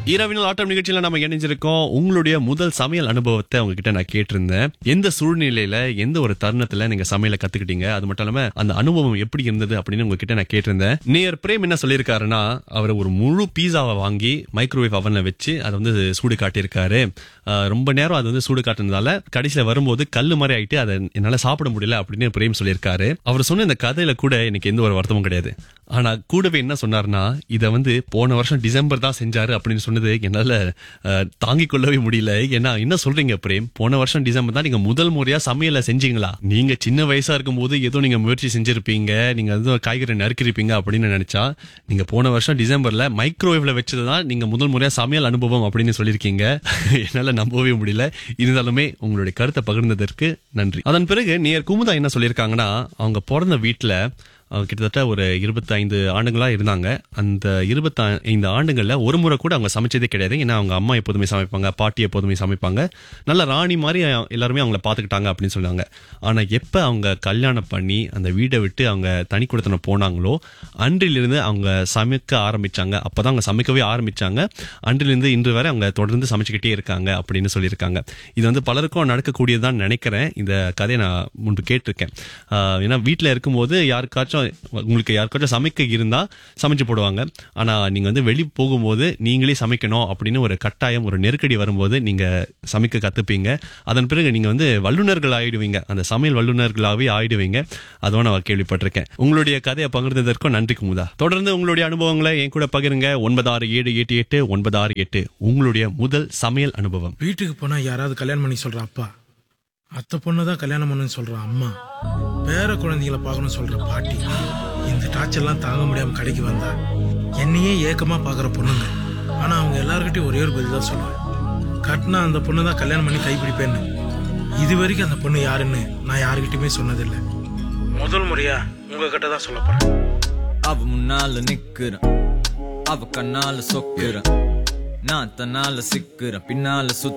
இரவினல் ஆட்டம் நிகழ்ச்சியில நம்ம இணைஞ்சிருக்கோம் உங்களுடைய முதல் சமையல் அனுபவத்தை உங்ககிட்ட நான் கேட்டிருந்தேன் எந்த சூழ்நிலையில எந்த ஒரு தருணத்துல நீங்க சமையலை கத்துக்கிட்டீங்க அது மட்டும் இல்லாம அந்த அனுபவம் எப்படி இருந்தது அப்படின்னு உங்ககிட்ட நான் கேட்டிருந்தேன் நேர் பிரேம் என்ன சொல்லியிருக்காருன்னா அவர் ஒரு முழு பீஸாவை வாங்கி மைக்ரோவேவ் அவன்ல வச்சு அதை வந்து சூடு காட்டியிருக்காரு ஆஹ் ரொம்ப நேரம் அது வந்து சூடு காட்டுனதால கடைசியில வரும்போது கல்லு மாதிரி ஆயிட்டு அதை என்னால சாப்பிட முடியல அப்படின்னு பிரேம் சொல்லியிருக்காரு அவர் சொன்ன இந்த கதையில கூட எனக்கு எந்த ஒரு வருத்தமும் கிடையாது ஆனா கூடவே என்ன சொன்னார்னா இதை வந்து போன வருஷம் டிசம்பர் தான் செஞ்சாரு அப்படின்னு சொன்னது என்னால அஹ், தாங்கிக் கொள்ளவே முடியல ஏன்னா என்ன சொல்றீங்க பிரேம் போன வருஷம் டிசம்பர் தான் நீங்க முதல் முறையா சமையல செஞ்சீங்களா நீங்க சின்ன வயசா இருக்கும் போது ஏதோ நீங்க முயற்சி செஞ்சிருப்பீங்க நீங்க ஏதோ காய்கறி நறுக்கிருப்பீங்க அப்படின்னு நினைச்சா நீங்க போன வருஷம் டிசம்பர்ல மைக்ரோவேவ்ல வச்சதுதான் நீங்க முதல் முறையா சமையல் அனுபவம் அப்படின்னு சொல்லியிருக்கீங்க என்னால நம்பவே முடியல இருந்தாலுமே உங்களுடைய கருத்தை பகிர்ந்ததற்கு நன்றி அதன் பிறகு நேர் குமுதா என்ன சொல்லியிருக்காங்கன்னா அவங்க பிறந்த வீட்டுல அவங்க கிட்டத்தட்ட ஒரு இருபத்தைந்து ஆண்டுகளா இருந்தாங்க அந்த இருபத்தி ஐந்து ஆண்டுகள்ல ஒரு முறை கூட அவங்க சமைச்சதே கிடையாது ஏன்னா அவங்க அம்மா எப்போதுமே சமைப்பாங்க பாட்டி எப்போதுமே சமைப்பாங்க நல்ல ராணி மாதிரி எல்லாருமே அவங்கள பார்த்துக்கிட்டாங்க அப்படின்னு சொன்னாங்க ஆனா எப்ப அவங்க கல்யாணம் பண்ணி அந்த வீடை விட்டு அவங்க தனி கொடுத்தன போனாங்களோ அன்றிலிருந்து அவங்க சமைக்க ஆரம்பிச்சாங்க அப்பதான் அவங்க சமைக்கவே ஆரம்பிச்சாங்க அன்றிலிருந்து இன்று வரை அவங்க தொடர்ந்து சமைச்சுக்கிட்டே இருக்காங்க அப்படின்னு சொல்லியிருக்காங்க இது வந்து பலருக்கும் நடக்கக்கூடியதுதான் நினைக்கிறேன் இந்த கதையை நான் முன்பு கேட்டிருக்கேன் ஆஹ் ஏன்னா வீட்டில் இருக்கும்போது யாருக்காச்சும் உங்களுக்கு யாருக்காச்சும் சமைக்க இருந்தா சமைச்சு போடுவாங்க ஆனா நீங்க வந்து வெளி போகும்போது நீங்களே சமைக்கணும் அப்படின்னு ஒரு கட்டாயம் ஒரு நெருக்கடி வரும்போது நீங்க சமைக்க கத்துப்பீங்க அதன் பிறகு நீங்க வந்து வல்லுநர்கள் ஆயிடுவீங்க அந்த சமையல் வல்லுநர்களாவே ஆயிடுவீங்க அதுவும் நான் கேள்விப்பட்டிருக்கேன் உங்களுடைய கதையை பகிர்ந்ததற்கும் நன்றி குமுதா தொடர்ந்து உங்களுடைய அனுபவங்களை என் கூட பகிருங்க ஒன்பது ஆறு ஏழு எட்டு எட்டு ஒன்பது ஆறு எட்டு உங்களுடைய முதல் சமையல் அனுபவம் வீட்டுக்கு போனா யாராவது கல்யாணம் பண்ணி சொல்ற அப்பா அத்தை பொண்ணு தான் கல்யாணம் பண்ணுன்னு சொல்ற அம்மா பேர குழந்தைகளை பார்க்கணும்னு சொல்ற பாட்டி இந்த டார்ச்சர்லாம் தாங்க முடியாம கடைக்கு வந்தா என்னையே ஏக்கமா பாக்குற பொண்ணுங்க ஆனா அவங்க எல்லார்கிட்டயும் ஒரே ஒரு பதில் தான் சொல்லுவேன் கட்டினா அந்த பொண்ணு தான் கல்யாணம் பண்ணி கைப்பிடிப்பேன்னு இது வரைக்கும் அந்த பொண்ணு யாருன்னு நான் யாருக்கிட்டயுமே சொன்னதில்லை முதல் முறையா உங்ககிட்ட தான் சொல்ல போறேன் அவ முன்னால நிக்கிறேன் அவ கண்ணால சொக்குறேன் நான் தன்னால சிக்கிறேன் பின்னால சுத்த